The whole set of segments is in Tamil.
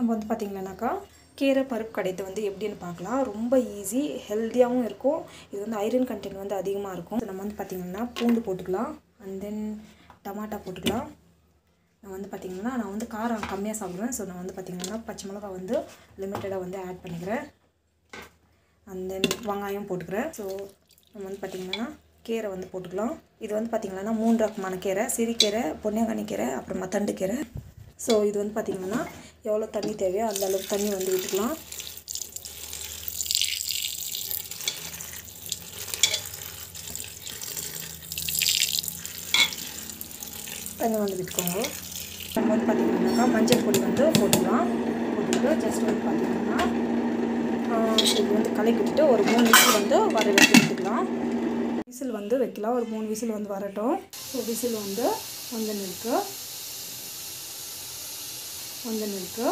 நம்ம வந்து பார்த்திங்கன்னாக்கா கீரை பருப்பு கடைத்து வந்து எப்படின்னு பார்க்கலாம் ரொம்ப ஈஸி ஹெல்த்தியாகவும் இருக்கும் இது வந்து ஐரன் கண்டென்ட் வந்து அதிகமாக இருக்கும் So, நம்ம வந்து பார்த்திங்கன்னா பூண்டு போட்டுக்கலாம் அண்ட் தென் டமாட்டா போட்டுக்கலாம் நான் வந்து பார்த்திங்கன்னா நான் வந்து காரம் கம்மியாக சாப்பிடுவேன் ஸோ நான் வந்து பார்த்திங்கன்னா பச்சை மிளகா வந்து லிமிட்டடாக வந்து ஆட் பண்ணிக்கிறேன் அண்ட் தென் வெங்காயம் போட்டுக்கிறேன் ஸோ நம்ம வந்து பார்த்திங்கன்னா கீரை வந்து போட்டுக்கலாம் இது வந்து பார்த்திங்கன்னா மூன்று ரகமான கீரை சிறுகீரை பொன்னியங்கானி கீரை அப்புறமா தண்டு கீரை ஸோ இது வந்து பார்த்திங்கன்னா எவ்வளோ தண்ணி தேவையோ அந்த அளவுக்கு தண்ணி வந்து விட்டுக்கலாம் தண்ணி வந்து விட்டுக்கோங்க நம்ம வந்து பார்த்திங்கன்னாக்கா மஞ்சள் பொடி வந்து போட்டுக்கலாம் போட்டுட்டு ஜஸ்ட் வந்து பார்த்திங்கன்னா இது வந்து கலக்கி விட்டுட்டு ஒரு மூணு விசில் வந்து வர வச்சு விட்டுக்கலாம் விசில் வந்து வைக்கலாம் ஒரு மூணு விசில் வந்து வரட்டும் ஸோ விசில் வந்து வந்து இருக்கு வந்து இருக்கு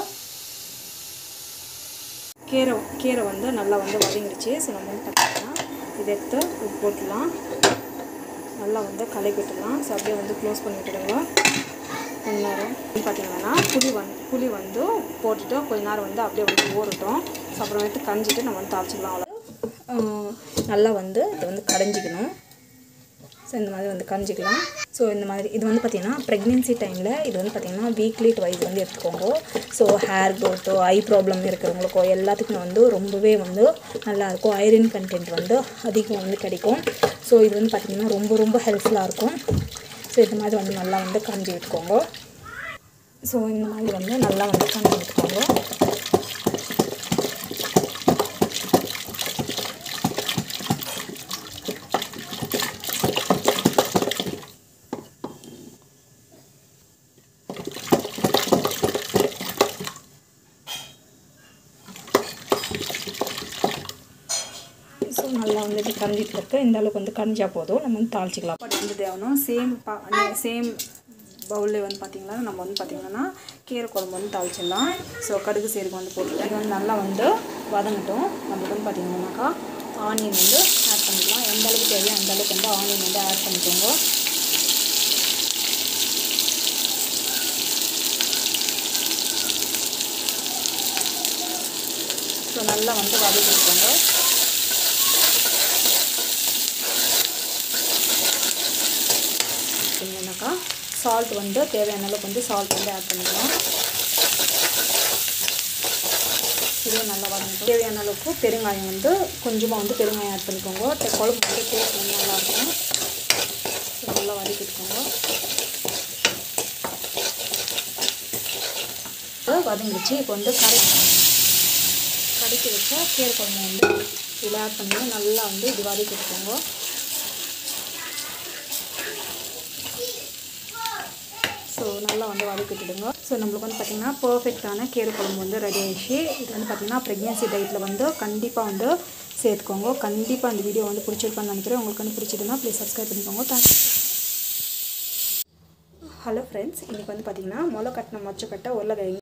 கீரை கீரை வந்து நல்லா வந்து வதங்கிடுச்சு ஸோ நம்ம வந்து பார்த்திங்கன்னா இதை எடுத்து உப்பு போட்டுடலாம் நல்லா வந்து கலக்கி விட்டுடலாம் ஸோ அப்படியே வந்து க்ளோஸ் பண்ணி விட்டுடுங்க கொஞ்ச நேரம் பார்த்தீங்கன்னா புளி வந்து புளி வந்து போட்டுட்டு கொஞ்ச நேரம் வந்து அப்படியே வந்து ஊறட்டும் ஸோ அப்புறமேட்டு கஞ்சிட்டு நம்ம வந்து தாளிச்சிக்கலாம் அவ்வளோ நல்லா வந்து இதை வந்து கடைஞ்சிக்கணும் ஸோ இந்த மாதிரி வந்து கஞ்சிக்கலாம் ஸோ இந்த மாதிரி இது வந்து பார்த்திங்கன்னா ப்ரெக்னென்சி டைமில் இது வந்து பார்த்திங்கன்னா வீக்லி ட்வைஸ் வந்து எடுத்துக்கோங்க ஸோ ஹேர் க்ரோத்தோ ஐ ப்ராப்ளம் இருக்கிறவங்களுக்கோ எல்லாத்துக்குமே வந்து ரொம்பவே வந்து நல்லாயிருக்கும் ஐரன் கண்டென்ட் வந்து அதிகம் வந்து கிடைக்கும் ஸோ இது வந்து பார்த்திங்கன்னா ரொம்ப ரொம்ப ஹெல்ப்ஃபுல்லாக இருக்கும் ஸோ இந்த மாதிரி வந்து நல்லா வந்து கஞ்சி விட்டுக்கோங்க ஸோ இந்த மாதிரி வந்து நல்லா வந்து கஞ்சி விட்டுக்கோங்க ஸோ நல்லா வந்து இது கரைஞ்சிட்டு இருக்கு இந்த அளவுக்கு வந்து கரைஞ்சா போதும் நம்ம வந்து தாளிச்சிக்கலாம் பட் வந்து தேவனும் சேம் பா சேம் பவுலில் வந்து பார்த்திங்கன்னா நம்ம வந்து பார்த்திங்கன்னா கீரை குழம்பு வந்து தாளிச்சிடலாம் ஸோ கடுகு சீரகம் வந்து போட்டுக்கலாம் இது வந்து நல்லா வந்து வதங்கட்டும் நம்மளுக்கு வந்து பார்த்திங்கன்னாக்கா ஆனியன் வந்து ஆட் பண்ணிக்கலாம் எந்த அளவுக்கு தேவையோ அந்த அளவுக்கு வந்து ஆனியன் வந்து ஆட் பண்ணிக்கோங்க ஸோ நல்லா வந்து வதக்கிக்கோங்க பார்த்தீங்கன்னாக்கா சால்ட் வந்து தேவையான அளவுக்கு வந்து சால்ட் வந்து ஆட் பண்ணிக்கலாம் இதுவும் நல்லா வதங்கட்டும் தேவையான அளவுக்கு பெருங்காயம் வந்து கொஞ்சமாக வந்து பெருங்காயம் ஆட் பண்ணிக்கோங்க டே- குழம்பு வந்து டேஸ்ட் வந்து நல்லாயிருக்கும் ஸோ நல்லா வதக்கிட்டுக்கோங்க இப்போ வதங்கிடுச்சு இப்போ வந்து கரை கடைக்கு வச்ச கீரை குழம்பு வந்து இதில் ஆட் பண்ணி நல்லா வந்து இது வதக்கிட்டுக்கோங்க ஸோ நல்லா வந்து வதக்கி விட்டுடுங்க ஸோ நம்மளுக்கு வந்து பார்த்திங்கன்னா பர்ஃபெக்டான கீரை குழம்பு வந்து ரெடி ஆயிடுச்சு இது வந்து பார்த்திங்கன்னா ப்ரெக்னென்சி டயட்டில் வந்து கண்டிப்பாக வந்து சேர்த்துக்கோங்க கண்டிப்பாக அந்த வீடியோ வந்து பிடிச்சிருப்பான்னு நினைக்கிறேன் உங்களுக்கு வந்து பிடிச்சதுன்னா ப்ளீஸ் சப்ஸ்கிரைப் பண்ணிக்கோங்க தேங்க்ஸ் ஹலோ ஃப்ரெண்ட்ஸ் இன்றைக்கி வந்து பார்த்திங்கன்னா முளை கட்டின மொச்சக்கட்டை உருளைக்கிழங்கு